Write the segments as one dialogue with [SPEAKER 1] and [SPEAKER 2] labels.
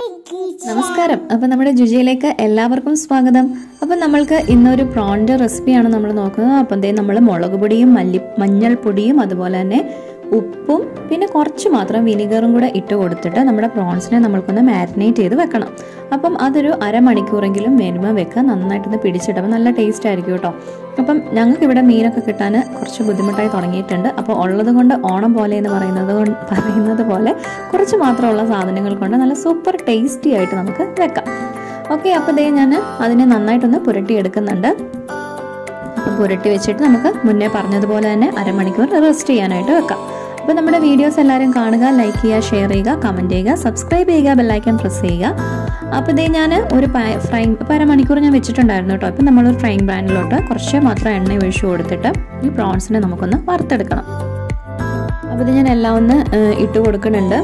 [SPEAKER 1] നമസ്കാരം അപ്പം നമ്മുടെ രുചിയിലേക്ക് എല്ലാവർക്കും സ്വാഗതം അപ്പം നമ്മൾക്ക് ഇന്നൊരു പ്രോണിൻ്റെ റെസിപ്പിയാണ് നമ്മൾ നോക്കുന്നത് അപ്പം ദേ നമ്മൾ മുളക് പൊടിയും മല്ലി മഞ്ഞൾപ്പൊടിയും അതുപോലെ തന്നെ ഉപ്പും പിന്നെ കുറച്ച് മാത്രം വിനിഗറും കൂടെ ഇട്ട് കൊടുത്തിട്ട് നമ്മുടെ പ്രോൺസിനെ നമ്മൾക്കൊന്ന് മാരിനേറ്റ് ചെയ്ത് വെക്കണം അപ്പം അതൊരു അരമണിക്കൂറെങ്കിലും മിനിമം വെക്കുക നന്നായിട്ടൊന്ന് പിടിച്ചിട്ടപ്പോൾ നല്ല ടേസ്റ്റ് ആയിരിക്കും കേട്ടോ അപ്പം ഞങ്ങൾക്ക് ഇവിടെ മീനൊക്കെ കിട്ടാൻ കുറച്ച് ബുദ്ധിമുട്ടായി തുടങ്ങിയിട്ടുണ്ട് അപ്പോൾ ഉള്ളത് കൊണ്ട് ഓണം പോലെ എന്ന് പറയുന്നത് കൊണ്ട് പറയുന്നത് പോലെ കുറച്ച് മാത്രമുള്ള സാധനങ്ങൾ കൊണ്ട് നല്ല സൂപ്പർ ടേസ്റ്റി ആയിട്ട് നമുക്ക് വെക്കാം ഓക്കെ അപ്പോൾ ദേ ഞാൻ അതിനെ നന്നായിട്ടൊന്ന് പുരട്ടി എടുക്കുന്നുണ്ട് അപ്പം പുരട്ടി വെച്ചിട്ട് നമുക്ക് മുന്നേ പറഞ്ഞതുപോലെ തന്നെ അരമണിക്കൂർ റെസ്റ്റ് ചെയ്യാനായിട്ട് വെക്കാം അപ്പോൾ നമ്മുടെ വീഡിയോസ് എല്ലാവരും കാണുക ലൈക്ക് ചെയ്യുക ഷെയർ ചെയ്യുക കമൻറ്റ് ചെയ്യുക സബ്സ്ക്രൈബ് ചെയ്യുക ബെല്ലൈക്കൻ പ്രസ് ചെയ്യുക അപ്പോൾ ഇതേ ഞാൻ ഒരു ഫ്രൈ ഇപ്പോൾ അരമണിക്കൂർ ഞാൻ വെച്ചിട്ടുണ്ടായിരുന്നു കേട്ടോ ഇപ്പം നമ്മളൊരു ഫ്രൈങ് പാനിലോട്ട് കുറച്ച് മാത്രം എണ്ണ ഒഴിച്ചു കൊടുത്തിട്ട് ഈ പ്രോൺസിനെ നമുക്കൊന്ന് വറുത്തെടുക്കണം അപ്പോൾ ഇത് ഞാൻ എല്ലാം ഒന്ന് ഏഹ്, ഇട്ട് കൊടുക്കുന്നുണ്ട്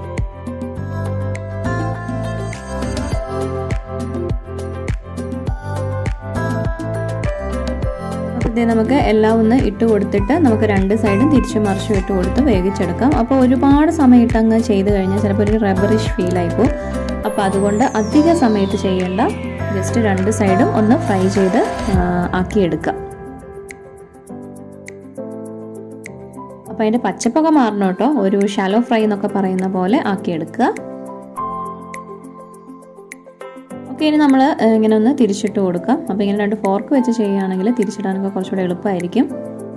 [SPEAKER 1] ഇത് നമുക്ക് എല്ലാം ഒന്ന് ഇട്ട് കൊടുത്തിട്ട് നമുക്ക് രണ്ട് സൈഡും തിരിച്ചു മറിച്ചും ഇട്ട് കൊടുത്ത് വേവിച്ചെടുക്കാം അപ്പോൾ ഒരുപാട് സമയം ഇട്ടങ്ങ് ചെയ്ത് കഴിഞ്ഞാൽ ചിലപ്പോൾ ഒരു റബ്ബറിഷ് ഫീൽ ആയിപ്പോൾ അപ്പോൾ അതുകൊണ്ട് അധിക സമയത്ത് ചെയ്യേണ്ട ജസ്റ്റ് രണ്ട് സൈഡും ഒന്ന് ഫ്രൈ ചെയ്ത് ആ, ആക്കിയെടുക്കാം അപ്പോൾ അതിൻ്റെ പച്ചപ്പൊക്കെ മാറണം കേട്ടോ ഒരു ഷാലോ ഫ്രൈ എന്നൊക്കെ പറയുന്ന പോലെ ആക്കിയെടുക്കുക ഓക്കെ ഇനി നമ്മൾ ഇങ്ങനെ ഒന്ന് തിരിച്ചിട്ട് കൊടുക്കാം അപ്പോൾ ഇങ്ങനെ രണ്ട് ഫോർക്ക് വെച്ച് ചെയ്യുകയാണെങ്കിൽ തിരിച്ചിടാനൊക്കെ കുറച്ചുകൂടെ എളുപ്പമായിരിക്കും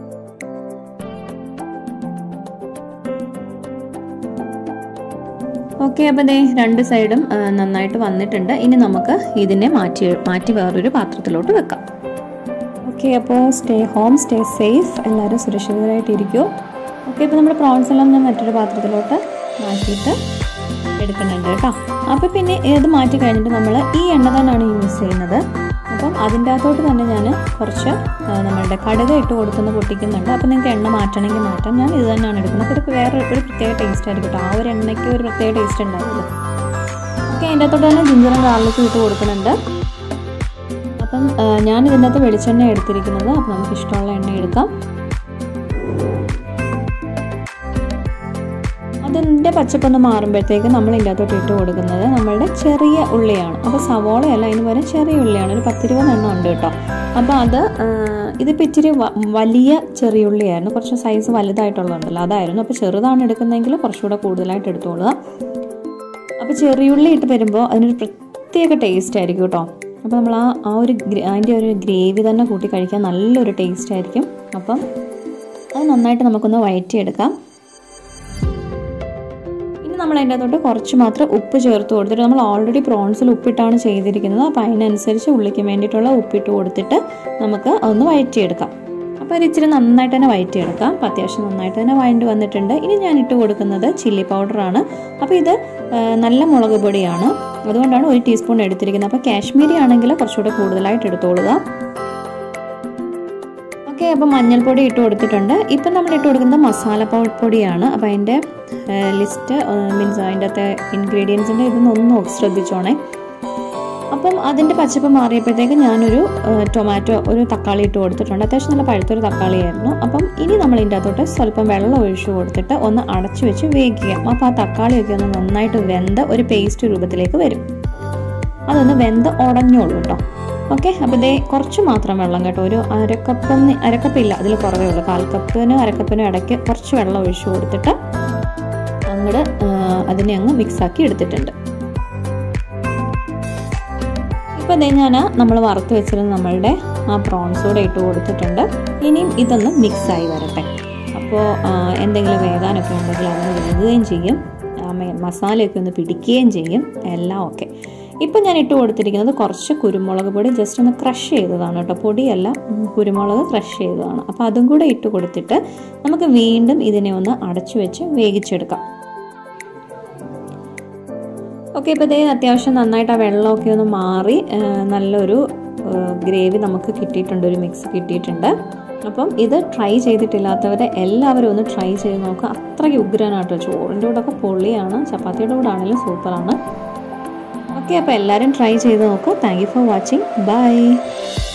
[SPEAKER 1] ഓക്കെ അപ്പോൾ ദേ രണ്ട് സൈഡും ആ, നന്നായിട്ട് വന്നിട്ടുണ്ട് ഇനി നമുക്ക് ഇതിനെ മാറ്റി മാറ്റി വേറൊരു പാത്രത്തിലോട്ട് വെക്കാം ഓക്കെ അപ്പോൾ സ്റ്റേ ഹോം സ്റ്റേ സേഫ് എല്ലാവരും സുരക്ഷിതരായിട്ടിരിക്കുമോ ഓക്കെ ഇപ്പോൾ നമ്മുടെ പ്രോൺസ് എല്ലാം ഞാൻ മറ്റൊരു പാത്രത്തിലോട്ട് മാറ്റിയിട്ട് എടുക്കുന്നുണ്ട് കേട്ടോ അപ്പോൾ പിന്നെ ഇത് മാറ്റി കഴിഞ്ഞിട്ട് നമ്മൾ ഈ എണ്ണ തന്നെയാണ് യൂസ് ചെയ്യുന്നത് അപ്പം അതിൻ്റെ അകത്തോട്ട് തന്നെ ഞാൻ കുറച്ച് ആ, നമ്മളുടെ കടുക് ഇട്ട് കൊടുത്തൊന്ന് പൊട്ടിക്കുന്നുണ്ട് അപ്പോൾ നിങ്ങൾക്ക് എണ്ണ മാറ്റണമെങ്കിൽ മാറ്റാം ഞാൻ ഇത് തന്നെയാണ് എടുക്കുന്നത് അപ്പോൾ ഇത് വേറെ ഒരു പ്രത്യേക ടേസ്റ്റ് ആയിരിക്കും കേട്ടോ ആ ഒരു എണ്ണയ്ക്ക് ഒരു പ്രത്യേക ടേസ്റ്റ് ഉണ്ടാവില്ല ഓക്കെ അതിൻ്റെ അകത്തോട്ട് തന്നെ ജിഞ്ചറും ഗാർലിക്കും ഇട്ട് കൊടുക്കുന്നുണ്ട് അപ്പം ആ, ഞാൻ ഇതിൻ്റെ അകത്ത് വെളിച്ചെണ്ണ എടുത്തിരിക്കുന്നത് അപ്പം നമുക്ക് ഇഷ്ടമുള്ള എണ്ണ എടുക്കാം അതിൻ്റെ പച്ചപ്പൊന്ന് മാറുമ്പോഴത്തേക്ക് നമ്മൾ ഇതിനകത്തോട്ട് ഇട്ട് കൊടുക്കുന്നത് നമ്മളുടെ ചെറിയ ഉള്ളിയാണ് അപ്പോൾ സവോളയല്ല അതിന് പകരം ചെറിയ ഉള്ളിയാണ് ഒരു പത്തിരുപത് എണ്ണം ഉണ്ട് കേട്ടോ അപ്പോൾ അത് ആ, ഇതിപ്പോൾ ഇച്ചിരി വ- വലിയ ചെറിയ ഉള്ളിയായിരുന്നു കുറച്ച് സൈസ് വലുതായിട്ടുള്ളതുണ്ടല്ലോ അതായിരുന്നു അപ്പോൾ ചെറുതാണ് എടുക്കുന്നതെങ്കിൽ കുറച്ചുകൂടെ കൂടുതലായിട്ട് എടുത്തോളുക അപ്പോൾ ചെറിയുള്ളി ഇട്ട് വരുമ്പോൾ അതിനൊരു പ്രത്യേക ടേസ്റ്റ് ആയിരിക്കും കേട്ടോ അപ്പോൾ നമ്മൾ ആ ആ ഒരു ഗ്രേ- അതിൻ്റെ ഒരു ഗ്രേവി തന്നെ കൂട്ടി കഴിക്കാൻ നല്ലൊരു ടേസ്റ്റ് ആയിരിക്കും അപ്പം അത് നന്നായിട്ട് നമുക്കൊന്ന് വഴറ്റിയെടുക്കാം ഇനി നമ്മൾ അതിൻ്റെ അകത്തോട്ട് കുറച്ച് മാത്രം ഉപ്പ് ചേർത്ത് കൊടുത്തിട്ട് നമ്മൾ ഓൾറെഡി പ്രോൺസിൽ ഉപ്പിട്ടാണ് ചെയ്തിരിക്കുന്നത് അപ്പോൾ അതിനനുസരിച്ച് ഉള്ളിക്ക് വേണ്ടിയിട്ടുള്ള ഉപ്പിട്ട് കൊടുത്തിട്ട് നമുക്ക് ഒന്ന് വഴറ്റിയെടുക്കാം അപ്പോൾ ഒരു ഇച്ചിരി നന്നായിട്ട് തന്നെ വഴറ്റിയെടുക്കാം അപ്പോൾ അത്യാവശ്യം നന്നായിട്ട് തന്നെ വഴണ്ട് വന്നിട്ടുണ്ട് ഇനി ഞാൻ ഇട്ട് കൊടുക്കുന്നത് ചില്ലി പൗഡറാണ് അപ്പോൾ ഇത് ആ, നല്ല മുളക് പൊടിയാണ് അതുകൊണ്ടാണ് ഒരു ടീസ്പൂൺ എടുത്തിരിക്കുന്നത് അപ്പോൾ കാശ്മീരി ആണെങ്കിൽ കുറച്ചുകൂടെ കൂടുതലായിട്ട് എടുത്തോളുക ഓക്കെ അപ്പോൾ മഞ്ഞൾപ്പൊടി ഇട്ട് കൊടുത്തിട്ടുണ്ട് ഇപ്പം നമ്മൾ ഇട്ട് കൊടുക്കുന്നത് മസാല പൗ- പൊടിയാണ് അപ്പോൾ അതിൻ്റെ ലിസ്റ്റ് മീൻസ് അതിൻ്റെ അകത്തെ ഇൻഗ്രീഡിയൻസിൻ്റെ ഇതൊന്ന് ഒന്ന് ശ്രദ്ധിച്ചോണേ അപ്പം അതിൻ്റെ പച്ചപ്പ് മാറിയപ്പോഴത്തേക്ക് ഞാനൊരു ആ, ടൊമാറ്റോ ഒരു തക്കാളി ഇട്ട് കൊടുത്തിട്ടുണ്ട് അത്യാവശ്യം നല്ല പഴുത്തൊരു തക്കാളിയായിരുന്നു അപ്പം ഇനി നമ്മൾ ഇതിൻ്റെ അകത്തോട്ട് സ്വല്പം വെള്ളം ഒഴിച്ചു കൊടുത്തിട്ട് ഒന്ന് അടച്ചു വെച്ച് വേവിക്കുക അപ്പോൾ ആ തക്കാളിയൊക്കെ ഒന്ന് നന്നായിട്ട് വെന്ത് ഒരു പേസ്റ്റ് രൂപത്തിലേക്ക് വരും അതൊന്ന് വെന്ത് ഉടഞ്ഞോളൂ കേട്ടോ ഓക്കെ അപ്പോൾ ഇതേ കുറച്ച് മാത്രം വെള്ളം കേട്ടോ ഒരു അരക്കപ്പ് അരക്കപ്പില്ല അതിൽ കുറവേ ഉള്ളൂ കാൽ കപ്പിനും അരക്കപ്പിനും ഇടയ്ക്ക് കുറച്ച് വെള്ളം ഒഴിച്ചു കൊടുത്തിട്ട് അങ്ങോട്ട് അതിനെ അങ്ങ് മിക്സാക്കി എടുത്തിട്ടുണ്ട് ഇപ്പോൾ ഇതേ ഞാൻ നമ്മൾ വറുത്ത് വെച്ചിരുന്ന നമ്മളുടെ ആ പ്രോൺസ് കൂടെ ഇട്ട് കൊടുത്തിട്ടുണ്ട് ഇനിയും ഇതൊന്ന് മിക്സായി വരട്ടെ അപ്പോൾ എന്തെങ്കിലും വേകാനൊക്കെ ഉണ്ടെങ്കിൽ അതൊന്ന് വേകുകയും ചെയ്യും ആ മെ- മസാലയൊക്കെ ഒന്ന് പിടിക്കുകയും ചെയ്യും എല്ലാം ഓക്കെ ഇപ്പം ഞാൻ ഇട്ട് കൊടുത്തിരിക്കുന്നത് കുറച്ച് കുരുമുളക് പൊടി ജസ്റ്റ് ഒന്ന് ക്രഷ് ചെയ്തതാണ് കേട്ടോ പൊടിയല്ല ഉം, കുരുമുളക് ക്രഷ് ചെയ്തതാണ് അപ്പോൾ അതും കൂടെ ഇട്ട് കൊടുത്തിട്ട് നമുക്ക് വീണ്ടും ഇതിനെ ഒന്ന് അടച്ചു വെച്ച് വേവിച്ചെടുക്കാം ഓക്കെ ഇപ്പോൾ ഇതേ അത്യാവശ്യം നന്നായിട്ട് ആ വെള്ളമൊക്കെ ഒന്ന് മാറി ആ, നല്ലൊരു ഗ്രേവി നമുക്ക് കിട്ടിയിട്ടുണ്ട് ഒരു മിക്സ് കിട്ടിയിട്ടുണ്ട് അപ്പം ഇത് ട്രൈ ചെയ്തിട്ടില്ലാത്തവരെ എല്ലാവരും ഒന്ന് ട്രൈ ചെയ്ത് നോക്കുക അത്രയ്ക്ക് ഉഗ്രനാട്ടോ ചോറിൻ്റെ കൂടെ ഒക്കെ പൊള്ളിയാണ് ചപ്പാത്തിയുടെ കൂടെ ആണെങ്കിലും സൂപ്പറാണ് ഓക്കെ അപ്പോൾ എല്ലാവരും ട്രൈ ചെയ്ത് നോക്കൂ thank you for watching by